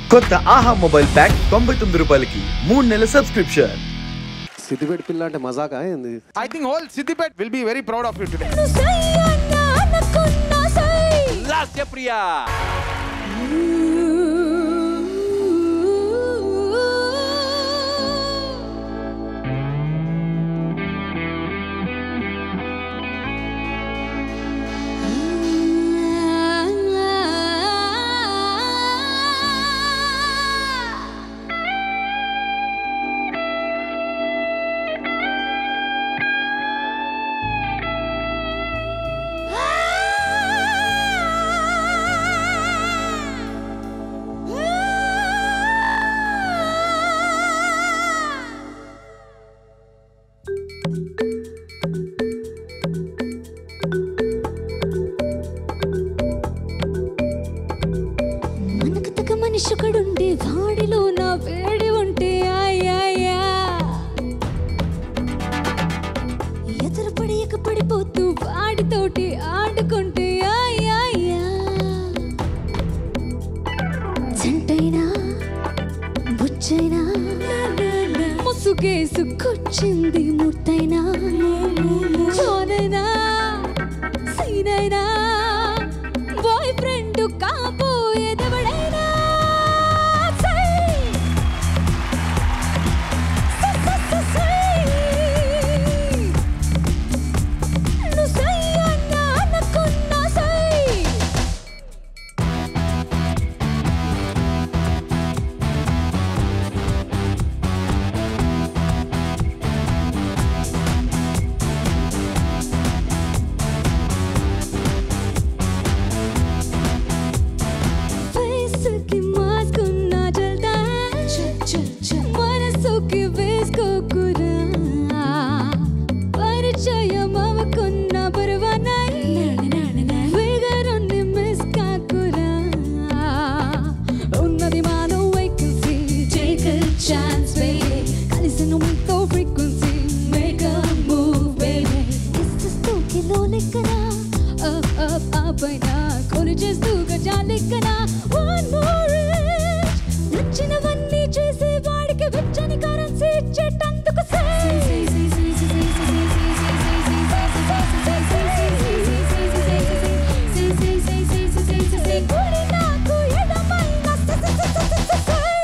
కొత్త Aha mobile pack తొంభై తొమ్మిది రూపాయలకి మూడు నెలల సబ్స్క్రిప్షన్ సిద్దిపేట పిల్ల అంటే మజాకా ఏంది I think whole Siddipet will be very proud of you today. Lasya Priya మనకు తగ్గ మనిషి ఒకడుండే వాడిలో నా వేడి ఉంటే అయ్యాయా ఎదురు పడియక పడిపోతూ వాడితోటి ఆడుకుంటే అయ్యాయా జంటైనా బుచ్చైనా ముసుగేసుకొచ్చింది ముట్టైనా చోనైనా సీనైనా బాయ్ ఫ్రెండ్ కాబోయేదెవడైనా సై సై, సై, సై, సై. నువ్వు సై అన్నా అనుకున్నా సై ఫేస్కి మాస్క్ ఉన్నా చల్దా మనసుకి వేసుకోకురా పరిచయం అవ్వకున్న పర్వానాయ్ ఫిగరుని మిస్ కాకురా ఉన్నది మాలో vacancy take a chance baby కలిసిన మీతో frequency make a move baby కిస్సెస్తో కిలో లెక్కన అప్ అప్ అప్ అయినా కొలు చేస్తూ గజాలెక్కన వన్ మోర్ నచ్చినవన్నీ చేసే వాడికి వెచ్చని కరెన్సీ ఇచ్చేటందుకు నాకు ఎడమైన సై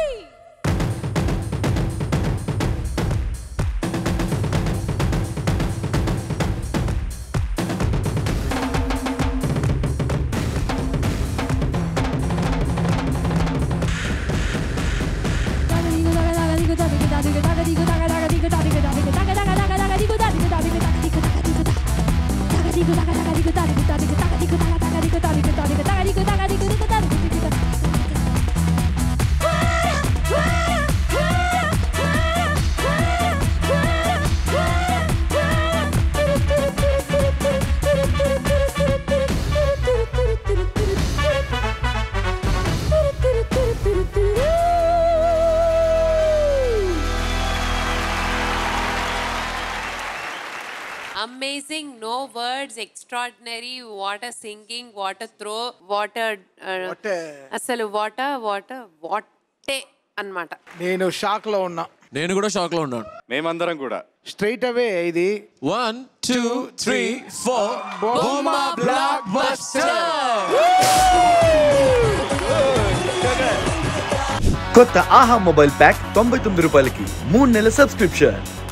amazing no words extraordinary what a singing what a throw what a uh, What a- అసలు వాట వాట వాటే అన్నమాట నేను షాక్ లో ఉన్నా నేను కూడా షాక్ లో ఉన్నాను మేమందరం కూడా స్ట్రైట్ అవే ఇది one two three four Bomma blockbuster కొత్త ఆహా మొబైల్ ప్యాక్ తొంభై తొమ్మిది రూపాయలకి మూడు నెలల సబ్స్క్రిప్షన్